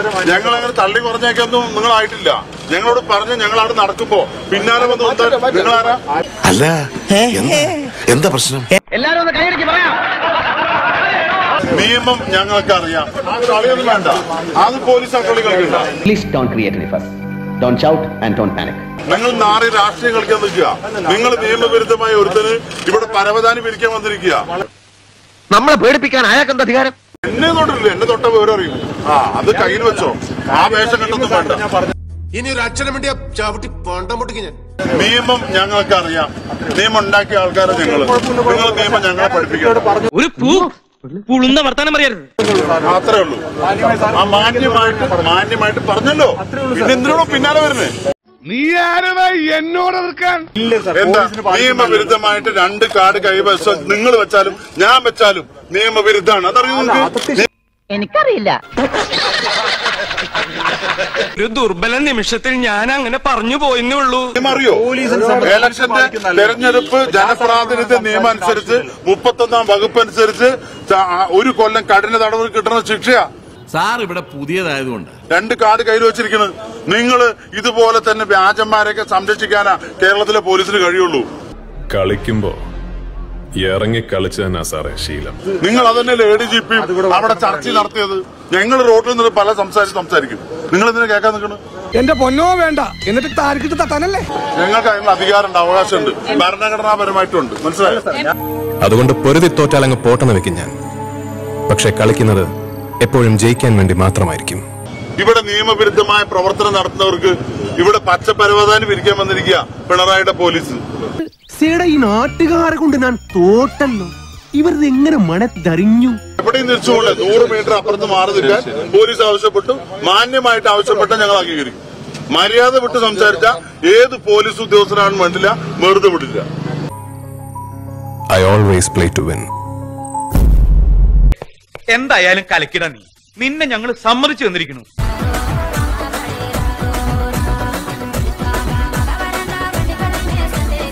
ഞങ്ങൾ അങ്ങനെ തള്ളി കുറഞ്ഞേക്കൊന്നും നിങ്ങളായിട്ടില്ല ഞങ്ങളോട് പറഞ്ഞ് ഞങ്ങൾ അവിടെ നടക്കുമ്പോ പിന്നാലെ വന്ന് വന്ന് നിങ്ങളാരാ അല്ല എന്താ എന്താ പ്രശ്നം എല്ലാരും ഒന്ന് കൈയടിക്ക് പറയാം നിയമം ഞങ്ങൾക്ക് അറിയാം ആ കളിയൊന്നും വേണ്ട അത് പോലീസ് ആ കളി കളിക്കണ്ട please don't create any fuss don't shout and don't panic നിങ്ങൾ നാറി രാഷ്ട്രീയം കളിക്കാൻ നിൽക്കുക നിങ്ങൾ നിയമവിരുദ്ധമായ ഒരുത്തന് ഇവിടെ പരവതാനി പിരിക്കാൻ വന്നിരിക്കുക നമ്മളെ പേടിപ്പിക്കാൻ അയാൾക്കെന്ത് അധികാരം എന്നെ തൊട്ടില്ല എന്നെ തൊട്ട വിവരം അറിയും ആ അത് കയ്യിൽ വെച്ചോ ആ വേഷം കണ്ടൊന്നും വേണ്ട ഇനി ഒരു അക്ഷരം വേണ്ടിയ ചവിട്ടി പണ്ടം പൊട്ടിക്ക് ഞാൻ നിയമം ഞങ്ങൾക്ക് അറിയാം നിയമം ഉണ്ടാക്കിയ ആൾക്കാരെ ഞങ്ങൾ നിങ്ങൾ നിയമം ഞങ്ങളെ പഠിപ്പിക്കണം ഒരു പൂ പുളുന്ന വർത്താനം പറയരുത് അത്രേ ഉള്ളൂ ആ മാന്യമായിട്ട് മാന്യമായിട്ട് പറഞ്ഞല്ലോ പിന്നെ എന്തിനാണോ പിന്നാലെ വരുന്നേ നീ ആരടാ എന്നോട് എതിർക്കാൻ എന്താ നിയമവിരുദ്ധമായിട്ട് രണ്ട് കാർഡ് കൈവശം നിങ്ങൾ വെച്ചാലും ഞാൻ വെച്ചാലും നിയമവിരുദ്ധാണ് അതറിയോ നിങ്ങൾക്ക് എനിക്കറിയില്ല ഒരു ദുർബല നിമിഷത്തിൽ ഞാൻ അങ്ങനെ പറഞ്ഞു പോയെന്നേ ഉള്ളൂ നിയമം അറിയോ ഇലക്ഷന്റെ തെരഞ്ഞെടുപ്പ് ജനപ്രാതിനിധ്യ നിയമം അനുസരിച്ച് മുപ്പത്തൊന്നാം വകുപ്പ് അനുസരിച്ച് ച- ആ ഒരു കൊല്ലം കഠിന തടവ് കിട്ടുന്ന ശിക്ഷയാ സാർ ഇവിടെ പുതിയതായതുകൊണ്ട് രണ്ട് കാർഡ് കയ്യിൽ വെച്ചിരിക്കുന്നത് നിങ്ങൾ ഇതുപോലെ തന്നെ വ്യാജന്മാരെയൊക്കെ സംരക്ഷിക്കാനാ കേരളത്തിലെ പോലീസിന് കഴിയുള്ളൂ കളിക്കുമ്പോ ഇറങ്ങി കളിച്ചു തന്നെ സാറേ ശീലം നിങ്ങൾ അതന്നെയല്ലേ എ ഡി ജി പി അവിടെ ചർച്ച നടത്തിയത് ഞങ്ങൾ റോഡിൽ നിന്ന് പല സംസാരിച്ച് സംസാരിക്കും നിങ്ങൾ ഇതിനെ കേൾക്കാൻ നിൽക്കണം എന്റെ പൊന്നോ വേണ്ട എന്നിട്ട് താരക്കിട്ട് തട്ടാനല്ലേ ഞങ്ങൾക്ക് അതിനുള്ള അധികാരമുണ്ട് അവകാശമുണ്ട് ഭരണഘടനാപരമായിട്ടുണ്ട് മനസ്സിലായോ അതുകൊണ്ട് പൊരുതി തോറ്റാലങ്ങ് പോട്ടെന്ന് വെക്കും ഞാൻ പക്ഷെ കളിക്കുന്നത് എപ്പോഴും ജയിക്കാൻ വേണ്ടി മാത്രമായിരിക്കും ഇവിടെ നിയമവിരുദ്ധമായ പ്രവർത്തനം നടത്തുന്നവർക്ക് ഇവിടെ പച്ച പരവതാനി പിരിക്കാൻ വന്നിരിക്കുക പിണറായിയുടെ പോലീസ് സീടെ ഈ നാട്ടുകാരെ കൊണ്ട് ഞാൻ തോട്ടല്ലോ ഇവരിത് എങ്ങനെ മണത്തറിഞ്ഞു എവിടെയും തിരിച്ചുകൊണ്ട് നൂറ് മീറ്റർ അപ്പുറത്ത് മാറി നിൽക്കാൻ പോലീസ് ആവശ്യപ്പെട്ടു മാന്യമായിട്ട് ആവശ്യപ്പെട്ട ഞങ്ങൾ അംഗീകരിക്കും മര്യാദ വിട്ട് സംസാരിച്ച ഏത് പോലീസ് ഉദ്യോഗസ്ഥനാണെന്ന് വേണ്ടില്ല വെറുതെ വിടില്ല I always play to win എന്തായാലും കലക്കിട നീ നിന്നെ ഞങ്ങൾ സമ്മതിച്ചു തന്നിരിക്കുന്നു